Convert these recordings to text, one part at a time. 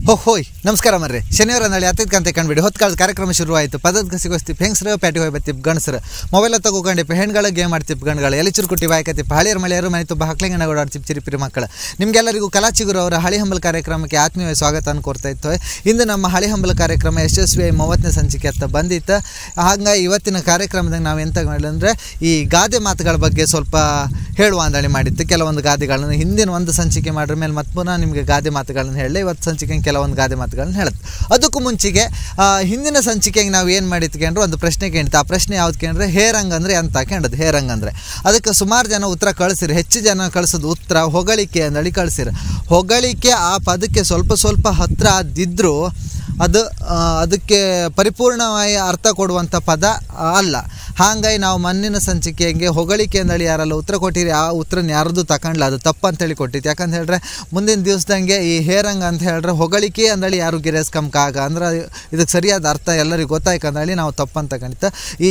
ಹೋ ಹೋಯ್ ನಮಸ್ಕಾರ ಮರ್ರಿ ಶನಿವಾರ ನಾಳೆ ಹತ್ತೈದು ಕಂತೆ ಕಂಡ್ಬಿಡಿ ಹೊತ್ತು ಕಾಲದ ಕಾರ್ಯಕ್ರಮ ಶುರುವಾಯಿತು ಪದದ ಕಸಿಗೋಸ್ತಿಪ್ ಹೆಂಗಸ್ರು ಪ್ಯಾಟಿ ಹೋಗಿ ಬತ್ತಿಪ್ ಗಣಸರು ಮೊಬೈಲ್ ತಗೋಕೊಂಡಿಪ್ಪ ಹೆಣ್ಗಳ ಗೇಮ್ ಆಡ್ತಿಪ್ ಗಣ್ಗಳು ಎಲ್ಲಿ ಚುರುಕುಟ್ಟಿ ಬಾಯ್ಕತಿಪ್ ಹಳಿಯರ್ ಮಳೆಯರು ಮನೆ ತುಂಬ ಹಕ್ಲಿಂಗನ ಓಡಾಡ್ತಿಪ್ ಚಿರಿಪಿರಿ ಮಕ್ಕಳು ನಿಮ್ಗೆಲ್ಲರಿಗೂ ಕಲಾಚಿಗುರು ಅವರ ಹಳಿ ಹಂಬಲ್ ಕಾರ್ಯಕ್ರಮಕ್ಕೆ ಆತ್ಮೀಯ ಸ್ವಾಗತ ಕೋರ್ತಾ ಇತ್ತು ಇಂದು ನಮ್ಮ ಹಳಿ ಹಂಬಲ್ ಕಾರ್ಯಕ್ರಮ ಯಶಸ್ವಿ ಮೂವತ್ತನೇ ಸಂಚಿಕೆ ಅಂತ ಬಂದಿತ್ತು ಹಾಗಾಗಿ ಇವತ್ತಿನ ಕಾರ್ಯಕ್ರಮದಾಗ ನಾವು ಎಂತ ಮಾಡಿದ್ರೆ ಈ ಗಾದೆ ಮಾತುಗಳ ಬಗ್ಗೆ ಸ್ವಲ್ಪ ಹೇಳುವ ಅಂದಳಿ ಮಾಡಿತ್ತು ಕೆಲವೊಂದು ಗಾದೆಗಳನ್ನು ಹಿಂದಿನ ಒಂದು ಸಂಚಿಕೆ ಮಾಡ್ರ ಮೇಲೆ ಮತ್ತೆ ಪುನಃ ನಿಮಗೆ ಗಾದೆ ಮಾತುಗಳನ್ನು ಹೇಳಿ ಇವತ್ತು ಸಂಚಿಕೆ ಕೆಲವೊಂದು ಗಾದೆ ಮಾತುಗಳನ್ನ ಹೇಳುತ್ತೆ ಅದಕ್ಕೂ ಮುಂಚೆಗೆ ಆ, ಹಿಂದಿನ ಸಂಚಿಕೆಗೆ ನಾವು ಏನು ಮಾಡಿತ್ಕೊಂಡ್ರೆ ಒಂದು ಪ್ರಶ್ನೆ ಕೇಳ್ತು ಆ ಪ್ರಶ್ನೆ ಯಾವ್ದು ಕೇಳಿದ್ರೆ ಹೇರಂಗ್ ಅಂದರೆ ಅಂತ ಕೇಳೋದು ಹೇರಂಗ್ ಅಂದರೆ ಅದಕ್ಕೆ ಸುಮಾರು ಜನ ಉತ್ತರ ಕಳಿಸಿರಿ ಹೆಚ್ಚು ಜನ ಕಳಿಸೋದು ಉತ್ತರ ಹೊಗಳಿಕೆ ಅಂದಳಿ ಕಳಿಸಿರಿ ಹೊಗಳಿಕೆ ಆ ಪದಕ್ಕೆ ಸ್ವಲ್ಪ ಸ್ವಲ್ಪ ಹತ್ರ ಆದಿದ್ರೂ ಅದು ಆ, ಅದಕ್ಕೆ ಪರಿಪೂರ್ಣವಾಗಿ ಅರ್ಥ ಕೊಡುವಂಥ ಪದ ಅಲ್ಲ ಹಾಗಾಗಿ ನಾವು ಮಣ್ಣಿನ ಸಂಚಿಕೆಗೆ ಹೊಗಳಿಕೆ ಅಂದಳಿ ಯಾರಲ್ಲ ಉತ್ತರ ಕೊಟ್ಟಿರಿ ಆ ಉತ್ತರನ ಯಾರ್ದು ತಗೊಂಡ್ಲ ಅದು ತಪ್ಪು ಅಂತೇಳಿ ಕೊಟ್ಟಿತ್ತು ಯಾಕಂತ ಹೇಳಿದ್ರೆ ಮುಂದಿನ ದಿವಸದಂಗೆ ಈ ಹೇರಂಗ್ ಅಂತ ಹೇಳಿದ್ರೆ ಹೊಗಳಿಕೆ ಅಂದಳಿ ಯಾರು ಗಿರೇಸ್ಕಂಕಾಗ ಅಂದ್ರೆ ಇದಕ್ಕೆ ಸರಿಯಾದ ಅರ್ಥ ಎಲ್ಲರಿಗೂ ಗೊತ್ತಾಯ್ಕಂದಳಿ ನಾವು ತಪ್ಪು ಅಂತ ಕಂಡಿತ ಈ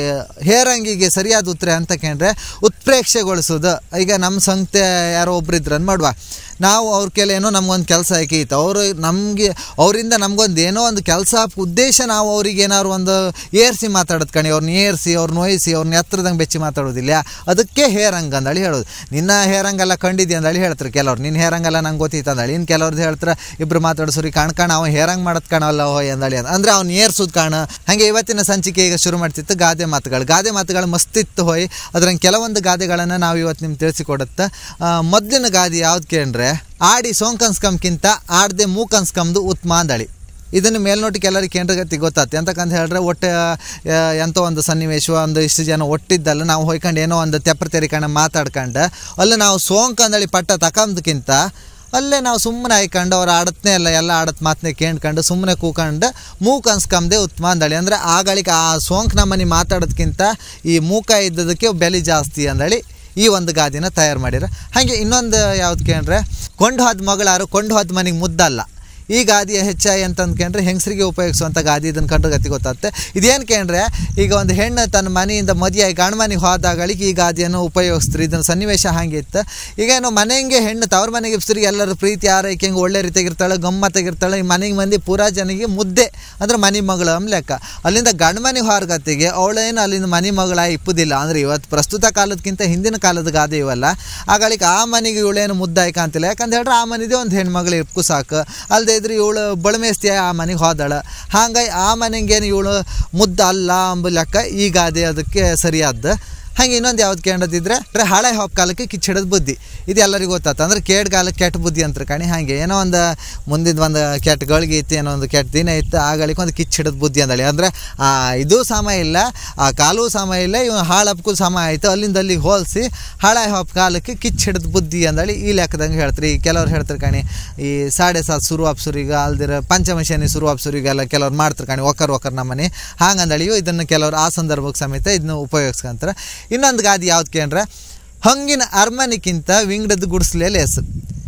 ಹೇರಂಗಿಗೆ ಸರಿಯಾದ ಉತ್ತರ ಅಂತ ಕೇಳಿದ್ರೆ ಉತ್ಪ್ರೇಕ್ಷೆಗೊಳಿಸೋದು ಈಗ ನಮ್ಮ ಸಂಸ್ಥೆ ಯಾರೋ ಒಬ್ರು ಇದ್ರು ಅಂದ್ ಮಾಡುವ ನಾವು ಅವ್ರ ಕೆಲ ಏನೋ ನಮ್ಗೊಂದು ಕೆಲಸ ಆಕೈತೆ ಅವರು ನಮಗೆ ಅವರಿಂದ ನಮ್ಗೊಂದು ಏನೋ ಒಂದು ಕೆಲಸ ಉದ್ದೇಶ ನಾವು ಅವ್ರಿಗೆ ಏನಾದ್ರು ಒಂದು ಏರ್ಸಿ ಮಾತಾಡೋದು ಕಣಿ ಅವ್ರನ್ನ ಏರ್ಸಿ ಅವ್ರನ್ನ ನೋಯಿಸಿ ಅವ್ರನ್ನ ಎತ್ತರದಂಗೆ ಬೆಚ್ಚಿ ಮಾತಾಡೋದಿಲ್ಲ ಅದಕ್ಕೆ ಹೇರಂಗ್ ಅಂದಳಿ ಹೇಳೋದು ನಿನ್ನ ಹೇರಂಗೆಲ್ಲ ಕಂಡಿದ್ದೆ ಅಂದಳಿ ಹೇಳ್ತಾರೆ ಕೆಲವ್ರು ನಿನ್ನ ಹೇರಂಗೆಲ್ಲ ನಂಗೆ ಗೊತ್ತಿತ್ತು ಅಂದಳಿ ಇನ್ನು ಕೆಲವ್ರದ್ದು ಹೇಳ್ತಾರೆ ಇಬ್ರು ಮಾತಾಡ್ಸೋರಿ ಕಾಣ್ ಕಾಣ ಅವ ಹೇರಂಗ್ ಮಾಡೋದು ಕಾಣಲ್ಲ ಹೋಯ್ ಅಂದಳಿ ಅಂತ ಅಂದ್ರೆ ಅವ್ನು ಏರ್ಸೋದು ಕಾಣ ಹಾಗೆ ಇವತ್ತಿನ ಸಂಚಿಕೆ ಈಗ ಶುರು ಮಾಡ್ತಿತ್ತು ಗಾದೆ ಮಾತುಗಳು ಗಾದೆ ಮಾತುಗಳು ಮಸ್ತಿತ್ತು ಹೋಯ್ ಅದ್ರಂಗೆ ಕೆಲವೊಂದು ಗಾದೆಗಳನ್ನು ನಾವು ಇವತ್ತು ನಿಮ್ಗೆ ತಿಳಿಸಿಕೊಡುತ್ತೆ ಮೊದಲಿನ ಗಾದೆ ಯಾವ್ದು ಕೇಳ್ರೆ ಆಡಿ ಸೋಂಕನ್ಸ್ಕಂಕಿಂತ ಆಡದೆ ಮೂಕನ್ಸ್ಕಂದು ಉತ್ತಮ ಅಂದಳಿ ಇದನ್ನು ಮೇಲ್ನೋಟಕ್ಕೆ ಎಲ್ಲರಿಗೆ ಕೇಂದ್ರಗತಿ ಗೊತ್ತಾಗ್ತಿ ಅಂತಕ್ಕಂತ ಹೇಳಿದ್ರೆ ಒಟ್ಟೆ ಆ, ಎಂಥ ಒಂದು ಸನ್ನಿವೇಶ ಒಂದು ಇಷ್ಟು ಜನ ಒಟ್ಟಿದ್ದಲ್ಲ ನಾವು ಹೋಯ್ಕೊಂಡು ಏನೋ ಒಂದು ತೆಪ್ಪರ ತೆರಿಕಂಡು ಮಾತಾಡ್ಕೊಂಡು ಅಲ್ಲಿ ನಾವು ಸೋಂಕು ಅಂದಳಿ ಪಟ್ಟ ತಕೊಂಡ್ಕಿಂತ ಅಲ್ಲೇ ನಾವು ಸುಮ್ಮನೆ ಆಯ್ಕೊಂಡು ಅವ್ರು ಆಡತ್ನೇ ಅಲ್ಲ ಎಲ್ಲ ಆಡತ್ ಮಾತನ್ನೇ ಕೇಳ್ಕೊಂಡು ಸುಮ್ಮನೆ ಕೂಕೊಂಡು ಮೂಕ್ ಅನ್ಸ್ಕಂದೆ ಉತ್ತಮ ಅಂದಳಿ ಅಂದರೆ ಆಗಳಿಗೆ ಆ ಸೋಂಕು ನಮ್ಮನೆ ಮಾತಾಡೋದಕ್ಕಿಂತ ಈ ಮೂಕ ಇದ್ದದಕ್ಕೆ ಬೆಲೆ ಜಾಸ್ತಿ ಅಂದಳಿ ಈ ಒಂದು ಗಾದಿನ ತಯಾರು ಮಾಡಿರ ಹಾಗೆ ಇನ್ನೊಂದು ಯಾವ್ದು ಕೇಳ್ರೆ ಕೊಂಡು ಹೋದ ಮಗಳಾರು ಕೊಂಡು ಹೋದ ಮನೆಗೆ ಮುದ್ದಲ್ಲ ಈ ಗಾದಿ ಹೆಚ್ಚಾಗಿ ಅಂತ ಅಂದ್ಕೊಂಡ್ರೆ ಹೆಂಗಸರಿಗೆ ಉಪಯೋಗಿಸುವಂಥ ಗಾದಿ ಇದನ್ನು ಕಂಡ್ರೆ ಗತಿ ಗೊತ್ತಾಗುತ್ತೆ ಇದೇನು ಕೇಳ್ರೆ ಈಗ ಒಂದು ಹೆಣ್ಣು ತನ್ನ ಮನೆಯಿಂದ ಮದುವೆಯಾಗಿ ಗಂಡ ಮನೆಗೆ ಹೋದಾಗಳಿಗೆ ಈ ಗಾದಿಯನ್ನು ಉಪಯೋಗಿಸ್ತಾರೆ ಇದನ್ನು ಸನ್ನಿವೇಶ ಹಾಗೆ ಇತ್ತು ಈಗ ಏನು ಮನೆಗೆ ಹೆಣ್ಣು ತವ್ರ ಮನೆಗೆ ಇಪ್ಸರಿಗೆ ಎಲ್ಲರೂ ಪ್ರೀತಿ ಆರೈಕೆ ಹಿಂಗೆ ಒಳ್ಳೆ ರೀತಿಯಾಗಿರ್ತಾಳೆ ಗಮ್ಮತ್ತಾಗಿರ್ತಾಳೆ ಈ ಮನೆಗೆ ಮಂದಿ ಪೂರಾ ಜನಿಗೆ ಮುದ್ದೆ ಅಂದ್ರೆ ಮನೆ ಮಗಳು ಅಂಬ್ ಲೆಕ್ಕ ಅಲ್ಲಿಂದ ಗಂಡ ಮನೆ ಹೊರಗತ್ತಿಗೆ ಅವಳೇನು ಅಲ್ಲಿಂದ ಮನೆ ಮಗಳ ಇಪ್ಪುದಿಲ್ಲ ಅಂದ್ರೆ ಇವತ್ತು ಪ್ರಸ್ತುತ ಕಾಲದಕ್ಕಿಂತ ಹಿಂದಿನ ಕಾಲದ ಗಾದೆ ಇವಲ್ಲ ಆಗಳಿಗೆ ಆ ಮನೆಗೆ ಇವಳೇನು ಮುದ್ದಾಯ್ಕ ಅಂತಿಲ್ಲ ಯಾಕಂತ ಹೇಳಿದ್ರೆ ಆ ಮನೆದೇ ಒಂದು ಹೆಣ್ಮಗಳು ಇರ್ಕು ಸಾಕು ಅಲ್ಲದೆ ಇದ್ರೆ ಇವಳು ಬಳಮೇಸ್ತಿ ಆ ಮನೆಗೆ ಹೋದಳ ಹಾಗಾಗಿ ಆ ಮನೆಗೇನು ಇವಳು ಮುದ್ದ ಅಲ್ಲ ಅಂಬ ಲೆಕ್ಕ ಈ ಗಾದೆ ಅದಕ್ಕೆ ಸರಿಯಾದ ಹಾಗೆ ಇನ್ನೊಂದು ಯಾವ್ದು ಕೇಳದಿದ್ರೆ ಅಂದ್ರೆ ಹಳೆ ಹೊಪ್ಪ ಕಾಲಕ್ಕೆ ಕಿಚ್ಚಿಡೋದು ಬುದ್ಧಿ ಇದು ಎಲ್ಲರಿಗೂ ಗೊತ್ತಾತ ಅಂದ್ರೆ ಕೇಡ್ ಕಾಲಕ್ಕೆ ಕೆಟ್ಟ ಬುದ್ಧಿ ಅಂತ ಕಾಣಿ ಹಾಗೆ ಏನೋ ಒಂದು ಮುಂದಿನ ಒಂದು ಕೆಟ್ಟ ಗಳಿಗೆ ಇತ್ತು ಏನೋ ಒಂದು ಕೆಟ್ಟ ದಿನ ಇತ್ತು ಆಗಳಿಗೆ ಒಂದು ಕಿಚ್ಚಿಡೋದು ಬುದ್ಧಿ ಅಂದಳಿ ಅಂದರೆ ಆ ಇದು ಸಮಯ ಇಲ್ಲ ಆ ಕಾಲೂ ಸಮಯ ಇಲ್ಲ ಇವ್ ಹಾಳಪ್ಪಕ್ಕೂ ಸಮಯ ಆಯಿತು ಅಲ್ಲಿಂದ ಅಲ್ಲಿಗೆ ಹೋಲಿಸಿ ಹಳೆ ಹೊಪ್ಪ ಕಾಲಕ್ಕೆ ಕಿಚ್ಚಿಡೋದು ಬುದ್ಧಿ ಅಂದಳಿ ಈ ಲೆಕ್ಕದಂಗೆ ಹೇಳ್ತಾರೆ ಈ ಕೆಲವ್ರು ಹೇಳ್ತಾರೆ ಕಾಣಿ ಈ ಸಾಡೆ ಸಾತ್ ಶುರು ಅಪ್ಸುರಿಗೆ ಅಲ್ದಿರ ಪಂಚಮಶನಿ ಶುರು ಅಪ್ಸುರಿಗೆಲ್ಲ ಕೆಲವ್ರು ಮಾಡ್ತಾರೆ ಕಾಣಿ ಒಕ್ಕರ್ ಒಕ್ಕರ್ ನಮ್ಮನೆ ಹಾಗಂದಳಿಯು ಇದನ್ನು ಕೆಲವ್ರು ಆ ಸಂದರ್ಭಕ್ಕೆ ಸಮೇತ ಇದನ್ನು ಉಪಯೋಗಿಸ್ಕೊಂತಾರೆ ಇನ್ನೊಂದು ಗಾದಿ ಯಾವ್ದು ಕೇಳ್ರೆ ಹಂಗಿನ ಅರಮನೆಗಿಂತ ವಿಂಗಡದ ಗುಡಿಸ್ಲೇ ಲೇಸು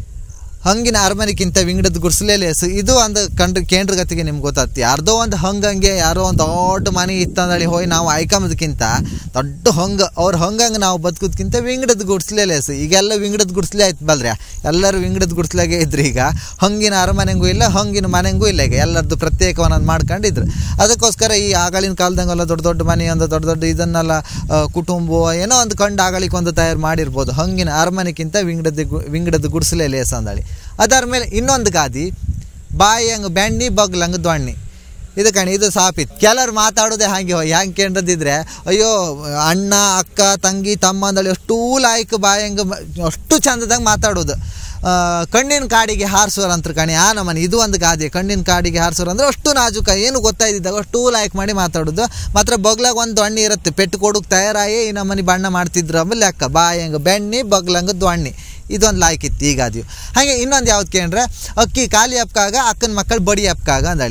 ಹಂಗಿನ ಅರಮನೆಗಿಂತ ವಿಂಗಡದ ಗುಡಿಸಲೇ ಲೇಸು ಇದು ಒಂದು ಕಂಡ್ರೆ ಕೇಂದ್ರ ಗತಿಗೆ ನಿಮ್ಗೆ ಗೊತ್ತಾಗ್ತಿ ಯಾರ್ದೋ ಒಂದು ಹಂಗಂಗೆ ಯಾರೋ ಒಂದು ದೊಡ್ಡ ಮನೆ ಇತ್ತಂದಳಿ ಹೋಗಿ ನಾವು ಆಯ್ಕೊಂಬದಕ್ಕಿಂತ ದೊಡ್ಡ ಹಂಗ ಅವ್ರ ಹಂಗಂಗೆ ನಾವು ಬದುಕೋದ್ಕಿಂತ ವಿಂಗಡದ ಗುಡಿಸ್ಲೇ ಲೇಸು ಈಗೆಲ್ಲ ವಿಂಗಡದ ಗುಡಿಸ್ಲೇ ಆಯ್ತು ಬಲ್ರಿ ಎಲ್ಲರೂ ವಿಂಗಡದ ಗುಡಿಸ್ಲಾಗೆ ಇದ್ರು ಈಗ ಹಂಗಿನ ಅರಮನೆಗೂ ಇಲ್ಲ ಹಂಗಿನ ಮನೆಗೂ ಇಲ್ಲ ಈಗ ಎಲ್ಲರದ್ದು ಪ್ರತ್ಯೇಕ ಒಂದೊಂದು ಮಾಡ್ಕೊಂಡಿದ್ರು ಅದಕ್ಕೋಸ್ಕರ ಈ ಆಗಳಿನ ಕಾಲದಂಗೆಲ್ಲ ದೊಡ್ಡ ದೊಡ್ಡ ಮನೆ ಒಂದು ದೊಡ್ಡ ದೊಡ್ಡ ಇದನ್ನೆಲ್ಲ ಆ, ಕುಟುಂಬ ಏನೋ ಒಂದು ಕಂಡು ಆಗಳಿಗೆ ಒಂದು ತಯಾರು ಮಾಡಿರ್ಬೋದು ಹಂಗಿನ ಅರಮನೆಗಿಂತ ವಿಂಗಡದ ಗು- ವಿಂಗಡದ ಗುಡಿಸಲೇ ಲೇಸ ಅಂದಳಿ ಅದಾದ ಮೇಲೆ ಇನ್ನೊಂದು ಗಾದಿ ಬಾಯಿ ಹಂಗೆ ಬೆಣ್ಣಿ ಬಗ್ಲಂಗೆ ದೊಣ್ಣಿ ಇದು ಕಣಿ ಇದು ಸಾಪಿತ್ ಕೆಲವ್ರು ಮಾತಾಡೋದೇ ಹಾಗೆ ಹೆಂಗೆ ಕೇಂದ್ರದಿದ್ರೆ ಅಯ್ಯೋ ಅಣ್ಣ ಅಕ್ಕ ತಂಗಿ ತಮ್ಮ ಅಂದಳಿ ಅಷ್ಟೂ ಲಾಯ್ಕ್ ಬಾಯಂಗೆ ಅಷ್ಟು ಚಂದದಂಗೆ ಮಾತಾಡೋದು ಆ, ಕಣ್ಣಿನ ಕಾಡಿಗೆ ಹಾರಿಸೋರು ಅಂತ ಕಣಿ ಆ ನಮ್ಮನೆ ಇದು ಒಂದು ಗಾದೆ ಕಣ್ಣಿನ ಕಾಡಿಗೆ ಹಾರಿಸೋರು ಅಂದ್ರೆ ಅಷ್ಟು ನಾಜುಕ ಏನು ಗೊತ್ತಾಯ್ದಿದ್ದಾಗ ಅಷ್ಟು ಲಾಯ್ಕ್ ಮಾಡಿ ಮಾತಾಡೋದು ಮಾತ್ರ ಬಗ್ಲಾಗ ಒಂದು ದೊಣ್ಣಿ ಇರುತ್ತೆ ಪೆಟ್ಟು ಕೊಡೋಕೆ ತಯಾರಾಗಿ ಈ ನಮ್ಮನೆ ಬಣ್ಣ ಮಾಡ್ತಿದ್ರು ಆಮೇಲೆ ಲೆಕ್ಕ ಬಾಯಂಗೆ ಬೆಣ್ಣಿ ಬಗ್ಲಂಗೆ ದೊಣ್ಣಿ ಇದೊಂದು ಲಾಯ್ಕ್ ಇತ್ತು ಈಗ ಅದು ಹಾಗೆ ಇನ್ನೊಂದು ಯಾವ್ದು ಕೇಳ್ರೆ ಅಕ್ಕಿ ಖಾಲಿ ಅಪ್ಕಾಗ ಅಕ್ಕನ ಮಕ್ಕಳು ಬಡಿ ಅಪ್ಕಾಗ ಅಂದಳಿ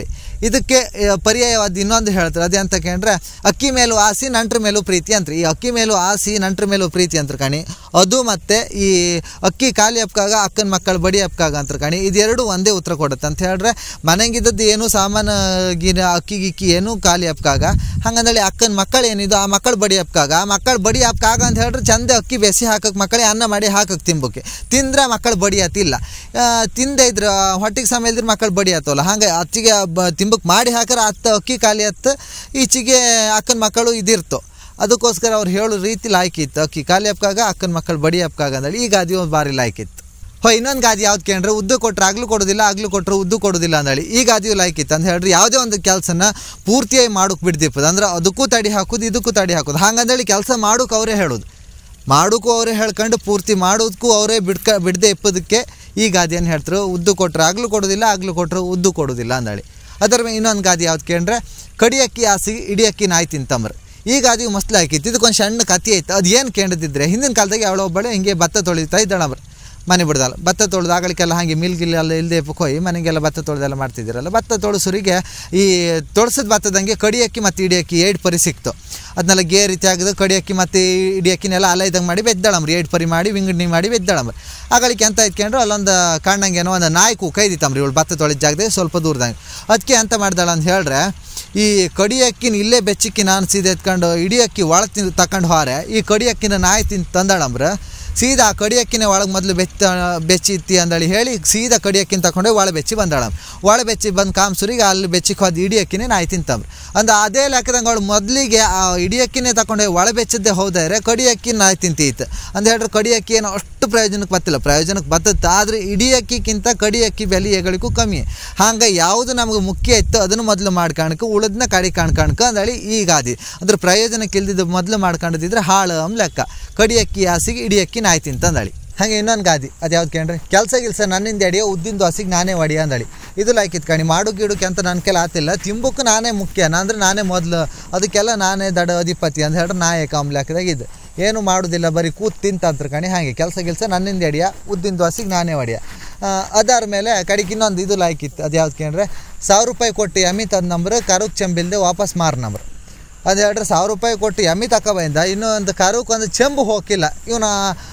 ಇದಕ್ಕೆ ಆ, ಪರ್ಯಾಯವಾದ ಇನ್ನೊಂದು ಹೇಳ್ತಾರೆ ಅದೇ ಅಂತ ಕೇಳಿದ್ರೆ ಅಕ್ಕಿ ಮೇಲೂ ಆಸಿ ನಂಟ್ರ ಮೇಲೂ ಪ್ರೀತಿ ಅಂತ್ರಿ ಈ ಅಕ್ಕಿ ಮೇಲೂ ಆಸಿ ನಂಟ್ರ ಮೇಲೂ ಪ್ರೀತಿ ಅಂತ ಕಾಣಿ ಅದು ಮತ್ತೆ ಈ ಅಕ್ಕಿ ಖಾಲಿ ಅಪ್ಕಾಗ ಅಕ್ಕನ ಮಕ್ಕಳು ಬಡಿ ಅಪ್ಕಾಗ ಅಂತ ಕಾಣಿ ಇದೆರಡು ಒಂದೇ ಉತ್ತರ ಕೊಡುತ್ತೆ ಅಂತ ಹೇಳಿದ್ರೆ ಮನೆಗಿದ್ದದ್ದು ಏನು ಸಾಮಾನು ಗಿನ ಅಕ್ಕಿ ಗಿಕ್ಕಿ ಏನು ಖಾಲಿ ಅಪ್ಕಾಗ ಹಂಗಂದೇಳಿ ಅಕ್ಕನ ಮಕ್ಕಳು ಏನಿದು ಆ ಮಕ್ಕಳು ಬಡಿ ಅಪ್ಕಾಗ ಆ ಮಕ್ಕಳು ಬಡಿ ಅಪ್ಕಾಗ ಅಂತ ಹೇಳಿದ್ರೆ ಚಂದ ಅಕ್ಕಿ ಬೆಸಿ ಹಾಕಕ್ಕೆ ಮಕ್ಕಳೇ ಅನ್ನ ಮಾಡಿ ಹಾಕಕ್ಕೆ ತಿಂಬಕ್ಕೆ ತಿಂದ್ರೆ ಮಕ್ಕಳು ಬಡಿ ಆತಿಲ್ಲ ಆ, ತಿಂದೇ ಇದ್ರೆ ಹೊಟ್ಟಿಗೆ ಸಮಯ ಇಲ್ದ್ರೆ ಮಕ್ಕಳು ಬಡಿ ಆತವಲ್ಲ ಹಂಗೆ ಅಚ್ಚಿಗೆ ಬ ತಿಂಬಕ್ಕೆ ಮಾಡಿ ಹಾಕಿದ್ರೆ ಹತ್ತು ಅಕ್ಕಿ ಖಾಲಿ ಹತ್ತು ಈಚೆಗೆ ಅಕ್ಕನ ಮಕ್ಕಳು ಇದಿರ್ತು ಅದಕ್ಕೋಸ್ಕರ ಅವ್ರು ಹೇಳೋ ರೀತಿ ಲಾಯ್ಕಿತ್ತು ಅಕ್ಕಿ ಖಾಲಿ ಅಪ್ಕಾಗ ಅಕ್ಕನ ಮಕ್ಕಳು ಬಡಿ ಅಪ್ಕಾಗ ಅಂದೇಳಿ ಈ ಗಾದಿ ಒಂದು ಬಾರಿ ಲಾಯ್ಕಿತ್ತು ಹೋ ಇನ್ನೊಂದು ಗಾದಿ ಯಾವ್ದು ಕೇಳ್ರೆ ಉದ್ದು ಕೊಟ್ರೆ ಆಗ್ಲೂ ಕೊಡೋದಿಲ್ಲ ಆಗ್ಲೂ ಕೊಟ್ಟರೆ ಉದ್ದು ಕೊಡೋದಿಲ್ಲ ಅಂದೇಳಿ ಈ ಗಾದಿಯು ಲಾಯ್ಕಿತ್ತು ಅಂತ ಹೇಳ್ರಿ ಯಾವುದೇ ಒಂದು ಕೆಲಸನ ಪೂರ್ತಿಯಾಗಿ ಮಾಡೋಕೆ ಬಿಡ್ದಿಪ್ಪದು ಅಂದ್ರೆ ಅದಕ್ಕೂ ತಡಿ ಹಾಕೋದು ಇದಕ್ಕೂ ತಡಿ ಹಾಕೋದು ಹಂಗಂದೇಳಿ ಕೆಲಸ ಮಾಡೋಕೆ ಅವರೇ ಹೇಳೋದು ಮಾಡೋಕ್ಕೂ ಅವರೇ ಹೇಳ್ಕೊಂಡು ಪೂರ್ತಿ ಮಾಡೋದಕ್ಕೂ ಅವರೇ ಬಿಡ್ಕ ಬಿಡದೆ ಇಪ್ಪದಕ್ಕೆ ಈ ಗಾದಿಯನ್ನು ಹೇಳ್ತಾರೆ ಉದ್ದು ಕೊಟ್ರೆ ಆಗ್ಲೂ ಕೊಡೋದಿಲ್ಲ ಆಗ್ಲೂ ಕೊಟ್ಟರೆ ಉದ್ದು ಕೊಡೋದಿಲ್ಲ ಅಂದೇಳಿ ಅದರ ಮೇಲೆ ಇನ್ನೊಂದು ಗಾದಿ ಯಾವ್ದು ಕೇಳ್ರೆ ಕಡಿ ಅಕ್ಕಿ ಹಾಸಿ ಇಡಿ ಅಕ್ಕಿ ನಾಯಿ ತಿಂತಂಬ್ರು ಈ ಗಾದಿ ಮಸ್ತ್ ಹಾಕಿತ್ತು ಇದಕ್ಕೊಂದು ಸಣ್ಣ ಕತಿ ಐತೆ ಅದು ಏನು ಕೇಳಿದ್ರೆ ಹಿಂದಿನ ಕಾಲದಾಗ ಅವಳ ಒಬ್ಬಳೆ ಹಿಂಗೆ ಭತ್ತ ತೊಳಿತಾ ಇದ್ದಾಳಂಬ್ರು ಮನೆ ಬಿಡ್ದಲ್ಲ ಭತ್ತ ತೊಳೆದು ಆಗಲಿಕ್ಕೆಲ್ಲ ಹಾಗೆ ಮಿಲ್ ಗಿಲ್ ಎಲ್ಲ ಇಲ್ಲದೆ ಕೊಯ್ ಮನೆಗೆಲ್ಲ ಭತ್ತ ತೊಳೆದೆಲ್ಲ ಮಾಡ್ತಿದ್ದೀರಲ್ಲ ಭತ್ತ ತೊಳಸುರಿಗೆ ಈ ತೊಳ್ಸದ ಭತ್ತದಂಗೆ ಕಡಿ ಅಕ್ಕಿ ಮತ್ತು ಇಡಿ ಅಕ್ಕಿ ಏಡ್ ಪರಿ ಸಿಕ್ತು ಅದನ್ನೆಲ್ಲ ಗೇ ರೀತಿ ಆಗದು ಕಡಿ ಅಕ್ಕಿ ಮತ್ತು ಇಡಿ ಅಕ್ಕಿನೆಲ್ಲ ಅಲ್ಲ ಇದಂಗೆ ಮಾಡಿ ಬೆದ್ದಾಳಮ್ರಿ ಏಡ್ ಪರಿ ಮಾಡಿ ವಿಂಗಡಣೆ ಮಾಡಿ ಬೆದ್ದಾಳಮ್ರಿ ಆಗಳಿಗೆ ಅಂತ ಇಟ್ಕೊಂಡ್ರು ಅಲ್ಲೊಂದು ಕಾಣಂಗೆ ಏನೋ ಒಂದು ನಾಯಿ ಕೈದಿತ್ತಮ್ರಿ ಇವಳು ಭತ್ತ ತೊಳೆದ ಜಾಗದಾಗ ಸ್ವಲ್ಪ ದೂರದಂಗೆ ಅದಕ್ಕೆ ಅಂತ ಮಾಡ್ದಾಳ ಅಂತ ಹೇಳ್ರೆ ಈ ಕಡಿ ಅಕ್ಕಿನ ಇಲ್ಲೇ ಬೆಚ್ಚಿಕ್ಕಿ ನಾನು ಸೀದಾ ಎತ್ಕೊಂಡು ಇಡಿ ಅಕ್ಕಿ ಒಳ ತಿಂದು ತಕೊಂಡು ಹೋರೆ ಈ ಕಡಿ ಅಕ್ಕಿನ ನಾಯಿ ತಿಂದು ತಂದಾಳಂಬ್ರ ಸೀದಾ ಆ ಕಡಿ ಅಕ್ಕಿನ ಒಳಗೆ ಮೊದಲು ಬೆಚ್ಚ ಬೆಚ್ಚಿತ್ತಿ ಅಂದಳಿ ಹೇಳಿ ಸೀದಾ ಕಡಿ ಅಕ್ಕಿನ ತಗೊಂಡೆ ಒಳ ಬೆಚ್ಚಿ ಬಂದಾಳ ಒಳ ಬೆಚ್ಚಿ ಬಂದು ಕಾಮ್ಸುರಿಗೆ ಅಲ್ಲಿ ಬೆಚ್ಚಿಗೆ ಹೋದ ಇಡಿ ಅಕ್ಕಿನೇ ನಾಯಿ ತಿಂತಂಬ್ರು ಅಂದ್ರೆ ಅದೇ ಲೆಕ್ಕದಂಗೆ ಅವಳು ಮೊದಲಿಗೆ ಆ ಇಡಿ ಅಕ್ಕಿನೇ ತಗೊಂಡೆ ಒಳ ಬೆಚ್ಚದ್ದೇ ಹೋದರೆ ಕಡಿ ಅಕ್ಕಿ ನಾಯಿ ತಿಂತೀತ್ತು ಅಂತ ಹೇಳಿದ್ರೆ ಕಡಿ ಅಕ್ಕಿ ಏನು ಅಷ್ಟು ಪ್ರಯೋಜನಕ್ಕೆ ಬರ್ತಿಲ್ಲ ಪ್ರಯೋಜನಕ್ಕೆ ಬರ್ತತ್ತೆ ಆದರೆ ಇಡಿ ಅಕ್ಕಿಗಿಂತ ಕಡಿ ಅಕ್ಕಿ ಬೆಲೆ ಎಗಳಿಗೂ ಕಮ್ಮಿ ಹಂಗೆ ಯಾವುದು ನಮಗೆ ಮುಖ್ಯ ಇತ್ತು ಅದನ್ನು ಮೊದಲು ಮಾಡ್ಕಣಕ್ಕೆ ಉಳಿದ್ನ ಕಡಿ ಕಾಣ್ಕಣಕ ಅಂದೇಳಿ ಈ ಗಾದಿ ಅಂದ್ರೆ ಪ್ರಯೋಜನಕ್ಕೆ ಇಲ್ದಿದ್ದು ಮೊದಲು ಮಾಡ್ಕೊಂಡಿದ್ದಿದ್ರೆ ಹಾಳು ಅಮ್ ಲೆಕ್ಕ ಕಡಿ ಅಕ್ಕಿ ಹಾಸಿಗೆ ಇಡಿ ಅಕ್ಕಿ ನಾಯಿ ತಿಂತಂದಳಿ ಹಾಗೆ ಇನ್ನೊಂದು ಗಾದಿ ಅದು ಯಾವ್ದು ಕೇಳ್ರಿ ಕೆಲಸ ಗಿಲ್ಸ ನನ್ನಿಂದ ಅಡಿಯೋ ಉದ್ದಿನ ದೋಸೆಗೆ ನಾನೇ ಒಡಿಯ ಅಂದಳಿ ಇದು ಲೈಕ್ ಇತ್ಕಣಿ ಮಾಡು ಗಿಡಕ್ಕೆ ಅಂತ ನನ್ನ ಕೆಲ ಆತಿಲ್ಲ ತಿಂಬಕ್ಕೆ ನಾನೇ ಮುಖ್ಯ ಅಂದ್ರೆ ನಾನೇ ಮೊದಲು ಅದಕ್ಕೆಲ್ಲ ನಾನೇ ದಡ ಅಧಿಪತಿ ಅಂತ ಹೇಳ್ರೆ ನಾಯಕ ಅಂಬ್ಲಾಕದಾಗ ಇದು ಏನು ಮಾಡೋದಿಲ್ಲ ಬರೀ ಕೂತ್ ತಿಂತಂತ್ರ ಕಣಿ ಹಾಗೆ ಕೆಲಸ ಗಿಲ್ಸ ನನ್ನಿಂದ ಅಡಿಯ ಉದ್ದಿನ ದೋಸೆಗೆ ನಾನೇ ಒಡಿಯ ಅದಾದ ಮೇಲೆ ಕಡೆಗೆ ಇನ್ನೊಂದು ಇದು ಲಾಯ್ಕ್ ಇತ್ತು ಅದು ಯಾವ್ದು ಕೇಳ್ರೆ ಸಾವಿರ ರೂಪಾಯಿ ಕೊಟ್ಟು ಎಮ್ಮಿ ತಂದು ನಂಬ್ರೆ ಕರುಕ್ ಚೆಂಬಿಲ್ದೆ ವಾಪಸ್ ಮಾರ್ ನಂಬ್ರು ಅದು ಹೇಳ್ರೆ ಸಾವಿರ ರೂಪಾಯಿ ಕೊಟ್ಟು ಎಮ್ಮಿ ತಗೊಬಂದ ಇನ್ನೂ ಒಂದು ಕರುಕ್ ಒಂದು ಚೆಂಬು ಹೋಗಿಲ್ಲ ಇವನ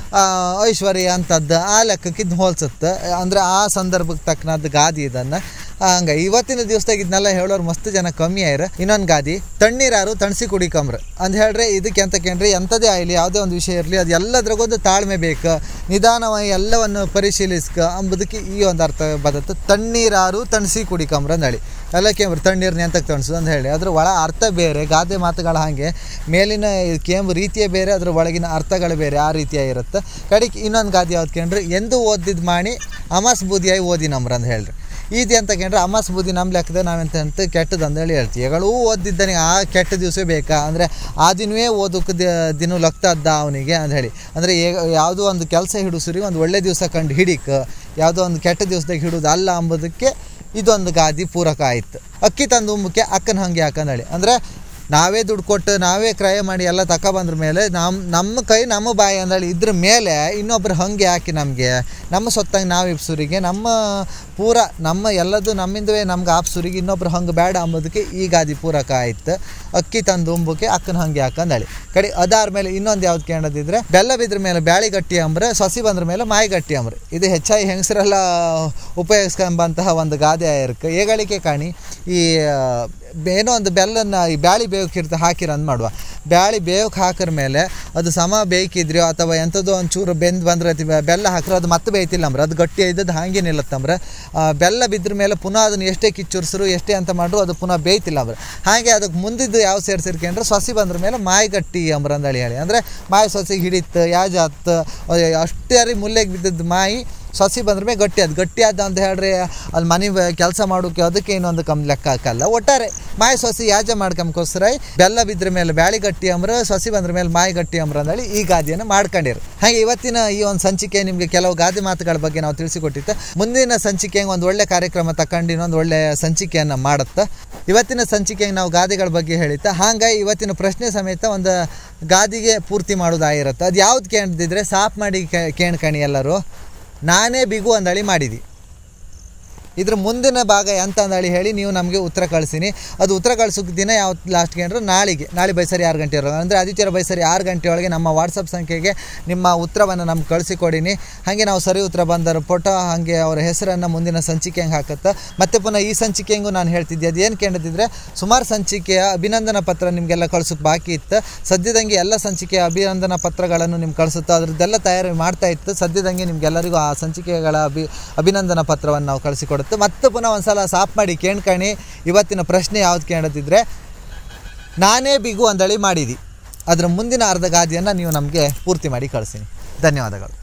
ಐಶ್ವರ್ಯ ಅಂತದ್ದು ಆ ಲೆಕ್ಕಕ್ಕೆ ಇದು ಹೋಲ್ಸುತ್ತೆ ಅಂದರೆ ಆ ಸಂದರ್ಭಕ್ಕೆ ತಕ್ಕನಾದ ಗಾದಿ ಇದನ್ನು ಹಂಗೆ ಇವತ್ತಿನ ದಿವಸದಾಗ ಇದನ್ನೆಲ್ಲ ಹೇಳೋರು ಮಸ್ತ್ ಜನ ಕಮ್ಮಿ ಆಯ್ರ ಇನ್ನೊಂದು ಗಾದಿ ತಣ್ಣೀರಾರು ತಣಿಸಿ ಕುಡಿಕಂಬ್ರ ಅಂತ ಹೇಳ್ರೆ ಇದಕ್ಕೆ ಅಂತ ಕೇಳ್ರಿ ಎಂಥದೇ ಆಗಲಿ ಯಾವುದೇ ಒಂದು ವಿಷಯ ಇರಲಿ ಅದು ಎಲ್ಲದ್ರಾಗೊಂದು ತಾಳ್ಮೆ ಬೇಕು ನಿಧಾನವಾಗಿ ಎಲ್ಲವನ್ನು ಪರಿಶೀಲಿಸ್ಕ ಅಂಬುದಕ್ಕೆ ಈ ಒಂದು ಅರ್ಥ ಬದತ್ತು ತಣ್ಣೀರಾರು ತಣಿಸಿ ಕುಡಿಕಂಬ್ರ ಅಂದೇಳಿ ಎಲ್ಲ ಕೇಂಬ್ರ ತಣ್ಣೀರ್ನ ಎಂತಕ್ಕೆ ತಣಿಸೋದು ಅಂತ ಹೇಳಿ ಅದ್ರ ಒಳ ಅರ್ಥ ಬೇರೆ ಗಾದೆ ಮಾತುಗಳ ಹಾಗೆ ಮೇಲಿನ ಕೇಂಬ್ ರೀತಿಯೇ ಬೇರೆ ಅದ್ರ ಒಳಗಿನ ಅರ್ಥಗಳು ಬೇರೆ ಆ ರೀತಿಯಾಗಿರುತ್ತೆ ಕಡೆಗೆ ಇನ್ನೊಂದು ಗಾದೆ ಯಾವ್ದು ಕೇಳ್ರಿ ಎಂದು ಓದಿದ್ ಮಾಡಿ ಅಮಾಸ್ ಬೂದಿಯಾಗಿ ಓದಿ ನಮ್ರ ಅಂತ ಹೇಳ್ರಿ ಇದು ಅಂತ ಕೇಳ್ರೆ ಅಮಾಸ್ ಬೂದಿ ನಮ್ಮ ಲೆಕ್ಕದ ನಾವೆಂತ ಅಂತ ಕೆಟ್ಟದ್ದು ಅಂತೇಳಿ ಹೇಳ್ತೀವಿ ಎಗಳೂ ಓದಿದ್ದಾನೆ ಆ ಕೆಟ್ಟ ದಿವಸ ಬೇಕಾ ಅಂದರೆ ಆ ದಿನವೇ ಓದೋಕೆ ದಿನ ಲಗ್ತದ್ದ ಅವನಿಗೆ ಅಂತ ಹೇಳಿ ಅಂದರೆ ಯಾವುದೋ ಒಂದು ಕೆಲಸ ಹಿಡಿಸ್ರಿ ಒಂದು ಒಳ್ಳೆ ದಿವಸ ಕಂಡು ಹಿಡಿಕ ಯಾವುದೋ ಒಂದು ಕೆಟ್ಟ ದಿವಸದಾಗ ಹಿಡಿದು ಅಲ್ಲ ಅಂಬೋದಕ್ಕೆ ಇದೊಂದು ಗಾದಿ ಪೂರಕ ಆಯ್ತು ಅಕ್ಕಿ ತಂದು ಉಮ್ಮಕ್ಕೆ ಅಕ್ಕನ ಹಂಗೆ ಹಾಕಂದೇಳಿ ಅಂದರೆ ನಾವೇ ದುಡ್ಡು ಕೊಟ್ಟು ನಾವೇ ಕ್ರಯ ಮಾಡಿ ಎಲ್ಲ ತಗೊಬಂದ್ರ ಮೇಲೆ ನಮ್ಮ ನಮ್ಮ ಕೈ ನಮ್ಮ ಬಾಯಿ ಅಂದೇಳಿ ಇದ್ರ ಮೇಲೆ ಇನ್ನೊಬ್ರು ಹಂಗೆ ಹಾಕಿ ನಮಗೆ ನಮ್ಮ ಸೊತ್ತಂಗೆ ನಾವು ಇಪ್ಸುರಿಗೆ ನಮ್ಮ ಪೂರ ನಮ್ಮ ಎಲ್ಲದು ನಮ್ಮಿಂದವೇ ನಮ್ಗೆ ಆಪ್ಸುರಿಗೆ ಇನ್ನೊಬ್ರು ಹಂಗೆ ಬೇಡ ಅಂಬೋದಕ್ಕೆ ಈ ಗಾದಿ ಪೂರಕ ಆಯ್ತು ಅಕ್ಕಿ ತಂದು ಉಂಬಕ್ಕೆ ಅಕ್ಕನ ಹಂಗೆ ಹಾಕಂದೇಳಿ ಕಡೆ ಅದಾರ ಮೇಲೆ ಇನ್ನೊಂದು ಯಾವ್ದು ಕೇಳೋದಿದ್ರೆ ಬೆಲ್ಲ ಬಿದ್ರ ಮೇಲೆ ಬ್ಯಾಳಿ ಗಟ್ಟಿ ಅಂಬ್ರೆ ಸಸಿ ಬಂದ್ರ ಮೇಲೆ ಮಾಯಿ ಗಟ್ಟಿ ಅಂಬ್ರೆ ಇದು ಹೆಚ್ಚಾಗಿ ಹೆಂಗಸರೆಲ್ಲ ಉಪಯೋಗಿಸ್ಕೊಂಬಂತಹ ಒಂದು ಗಾದೆ ಆಗಿರ್ಕ ಏಗಳಿಕೆ ಕಾಣಿ ಈ ಏನೋ ಒಂದು ಬೆಲ್ಲನ್ನ ಈ ಬ್ಯಾಳಿ ಬೇವಕ್ಕಿರ್ತ ಹಾಕಿರ ಅಂದ್ ಮಾಡುವ ಬ್ಯಾಳಿ ಬೇವಕ್ಕೆ ಹಾಕಿರ ಮೇಲೆ ಅದು ಸಮ ಬೇಯ್ಕಿದ್ರಿ ಅಥವಾ ಎಂಥದ್ದು ಒಂಚೂರು ಬೆಂದು ಬಂದ್ರೆ ಅತಿ ಬೆಲ್ಲ ಹಾಕಿದ್ರೆ ಅದು ಮತ್ತೆ ಬೇಯ್ತಿಲ್ಲ ಅಂಬ್ರೆ ಅದು ಗಟ್ಟಿ ಇದ್ದದ್ದು ಹಾಗೆ ನಿಲ್ಲತ್ತಂಬ್ರೆ ಬೆಲ್ಲ ಬಿದ್ರ ಮೇಲೆ ಪುನಃ ಅದನ್ನು ಎಷ್ಟೇ ಕಿಚ್ಚುರ್ಸ್ರು ಎಷ್ಟೇ ಅಂತ ಮಾಡ್ರು ಅದು ಪುನಃ ಬೇಯ್ತಿಲ್ಲ ಅಂಬ್ರೆ ಹಾಗೆ ಅದಕ್ಕೆ ಮುಂದಿದ್ದು ಯಾವ ಸೇರ್ಸಿರ್ಕೊಂಡ್ರೆ ಸೊಸಿ ಬಂದ್ರ ಮೇಲೆ ಮಾಯಿ ಗಟ್ಟಿ ಅಂಬ್ರ ಅಂದಳಿ ಹೇಳಿ ಅಂದರೆ ಮಾಯಿ ಸೊಸಿಗೆ ಹಿಡಿತು ಯಾಜಾತ್ ಅಷ್ಟೇ ಮುಲ್ಲೆಗೆ ಬಿದ್ದದ್ದು ಮಾಯಿ ಸಸಿ ಬಂದ್ರ ಮೇಲೆ ಗಟ್ಟಿ ಅದು ಗಟ್ಟಿ ಆದ ಅಂತ ಹೇಳ್ರಿ ಅಲ್ಲಿ ಮನೆ ಕೆಲಸ ಮಾಡೋಕೆ ಅದಕ್ಕೆ ಇನ್ನೊಂದು ಕಮ್ಮಿ ಲೆಕ್ಕ ಹಾಕಲ್ಲ ಒಟ್ಟಾರೆ ಮಾಯಿ ಸೊಸಿ ಯಾಜ ಮಾಡ್ಕೊಂಬ್ಕೋಸ್ಕರ ಬೆಲ್ಲ ಬಿದ್ರ ಮೇಲೆ ಬ್ಯಾಳಿ ಗಟ್ಟಿ ಅಂಬ್ರ ಸಸಿ ಬಂದ್ರ ಮೇಲೆ ಮಾಯಿ ಗಟ್ಟಿ ಅಂಬ್ರ ಅಂದೇಳಿ ಈ ಗಾದಿಯನ್ನು ಮಾಡ್ಕೊಂಡಿರು ಹಾಗೆ ಇವತ್ತಿನ ಈ ಒಂದು ಸಂಚಿಕೆ ನಿಮಗೆ ಕೆಲವು ಗಾದೆ ಮಾತುಗಳ ಬಗ್ಗೆ ನಾವು ತಿಳಿಸಿಕೊಟ್ಟಿತ್ತು ಮುಂದಿನ ಸಂಚಿಕೆಗೆ ಒಂದು ಒಳ್ಳೆ ಕಾರ್ಯಕ್ರಮ ತಕೊಂಡು ಇನ್ನೊಂದು ಒಳ್ಳೆ ಸಂಚಿಕೆಯನ್ನು ಮಾಡುತ್ತೆ ಇವತ್ತಿನ ಸಂಚಿಕೆಗೆ ನಾವು ಗಾದೆಗಳ ಬಗ್ಗೆ ಹೇಳಿತ್ತು ಹಾಗಾಗಿ ಇವತ್ತಿನ ಪ್ರಶ್ನೆ ಸಮೇತ ಒಂದು ಗಾದಿಗೆ ಪೂರ್ತಿ ಮಾಡೋದಾಗಿರುತ್ತೆ ಅದು ಯಾವ್ದು ಕೇಳ್ದಿದ್ರೆ ಸಾಫ್ ಮಾಡಿ ಕೇಳ್ಕಣಿ ಎಲ್ಲರೂ ನಾನೇ ಬಿಗು ಅಂದಳಿ ಮಾಡಿದಿ ಇದ್ರ ಮುಂದಿನ ಭಾಗ ಎಂತ ಅಂದೇಳಿ ಹೇಳಿ ನೀವು ನಮಗೆ ಉತ್ತರ ಕಳಿಸಿನಿ ಅದು ಉತ್ತರ ಕಳ್ಸೋಕೆ ದಿನ ಯಾವ ಲಾಸ್ಟ್ಗೆ ಅಂದ್ರೆ ನಾಳೆಗೆ ನಾಳೆ ಬೈಸರಿ ಆರು ಗಂಟೆ ಇರೋ ಅಂದರೆ ಆದಿತ್ಯವಾರ ಬೈಸರಿ ಆರು ಗಂಟೆ ಒಳಗೆ ನಮ್ಮ ವಾಟ್ಸಪ್ ಸಂಖ್ಯೆಗೆ ನಿಮ್ಮ ಉತ್ತರವನ್ನು ನಮ್ಗೆ ಕಳಿಸಿಕೊಡಿನಿ ಹಾಗೆ ನಾವು ಸರಿ ಉತ್ತರ ಬಂದರ ಫೋಟೋ ಹಾಗೆ ಅವರ ಹೆಸರನ್ನು ಮುಂದಿನ ಸಂಚಿಕೆ ಹಂಗೆ ಹಾಕತ್ತೆ ಮತ್ತೆ ಪುನಃ ಈ ಸಂಚಿಕೆಗೂ ನಾನು ಹೇಳ್ತಿದ್ದೆ ಅದು ಏನು ಕೇಳಿದ್ರೆ ಸುಮಾರು ಸಂಚಿಕೆಯ ಅಭಿನಂದನಾ ಪತ್ರ ನಿಮಗೆಲ್ಲ ಕಳ್ಸೋಕೆ ಬಾಕಿ ಇತ್ತು ಸದ್ಯದಂಗೆ ಎಲ್ಲ ಸಂಚಿಕೆಯ ಅಭಿನಂದನಾ ಪತ್ರಗಳನ್ನು ನಿಮ್ಗೆ ಕಳಿಸುತ್ತೆ ಅದ್ರದ್ದೆಲ್ಲ ತಯಾರಿ ಮಾಡ್ತಾ ಇತ್ತು ಸದ್ಯದಂಗೆ ನಿಮ್ಗೆಲ್ಲರಿಗೂ ಆ ಸಂಚಿಕೆಗಳ ಅಭಿ ಅಭಿನಂದನಾ ಪತ್ರವನ್ನು ನಾವು ಕಳಿಸಿಕೊಡುತ್ತೆ ಮತ್ತೆ ಪುನಃ ಒಂದ್ಸಲ ಸಾಫ್ ಮಾಡಿ ಕೇಳ್ಕಣಿ ಇವತ್ತಿನ ಪ್ರಶ್ನೆ ಯಾವ್ದು ಕೇಳದಿದ್ರೆ ನಾನೇ ಬಿಗು ಅಂದಳಿ ಮಾಡಿದಿ ಅದರ ಮುಂದಿನ ಅರ್ಧ ಗಾದಿಯನ್ನು ನೀವು ನಮಗೆ ಪೂರ್ತಿ ಮಾಡಿ ಕಳಿಸಿನಿ ಧನ್ಯವಾದಗಳು